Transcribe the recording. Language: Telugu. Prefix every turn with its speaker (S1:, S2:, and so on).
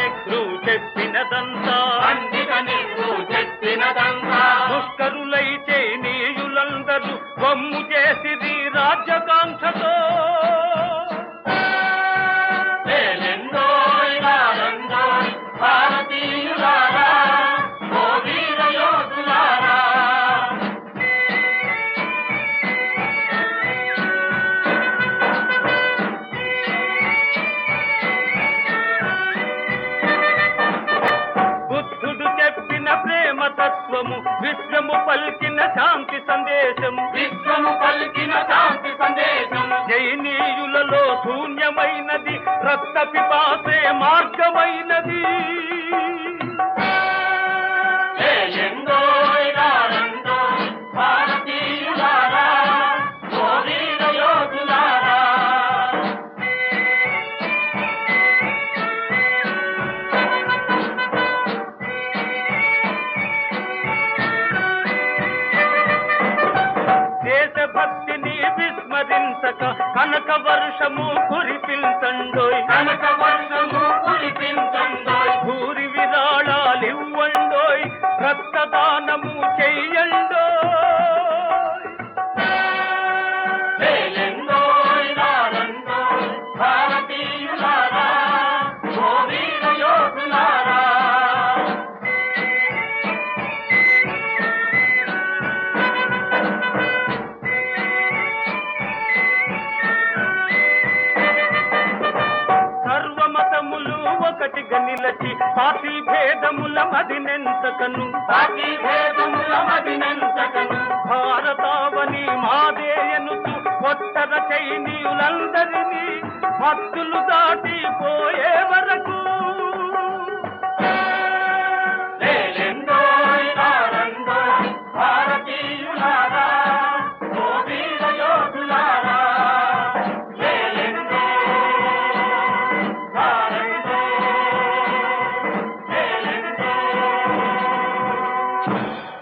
S1: నెహ్రూ చెప్పినదంతా
S2: పండిత నెహ్రూ చెప్పినదంతా
S1: దుష్కరులైతే నీయులందరూ బొమ్ము చేసిరి రాజ్యకాంక్షతో
S2: లేలెందోయ్ లాలందోయ్ భారతీయులారా ఓ వీర యోధులారా
S1: బుద్ధుడు చెప్పిన ప్రేమ తత్వము విశ్వము పలికిన శాంతి సందేశం
S2: విశ్వము పలికిన శాంతి సందేశం
S1: జైనీయులలో శూన్యమైనది రక్త పిపాసే మార్గమైనది
S2: లేలెందోయ్ లాలందోయ్ భారతీయులారా ఓ వీర యోధులారా
S1: దేశభక్తిని విస్మరించక కనక వర్షము కురిపించండోయ్
S2: కనక వర్షము కురిపించండోయ్
S1: భూరి విరాళాలివ్వండోయ్ రక్తదానము చెయ్యండోయ్
S2: లేలెందోయ్ లాలందోయ్ భారతీయులారా ఓ వీర యోధులారా
S1: సర్వమతములు ఒకటిగా నిలచి పార్టీ భేదముల మదినెంతకను
S2: పార్టీ భేదముల మదినంతకను
S1: భారతావని మాదేయనుచు కొట్టర చైనీయులందరినీ మత్తులు దాటిపోయే వరకు
S2: లేలెందోయ్ లాలందోయ్ భారతీయులారా ఓ వీర యోధులారా లేలెందోయ్ లాలందోయ్ లేలెందోయ్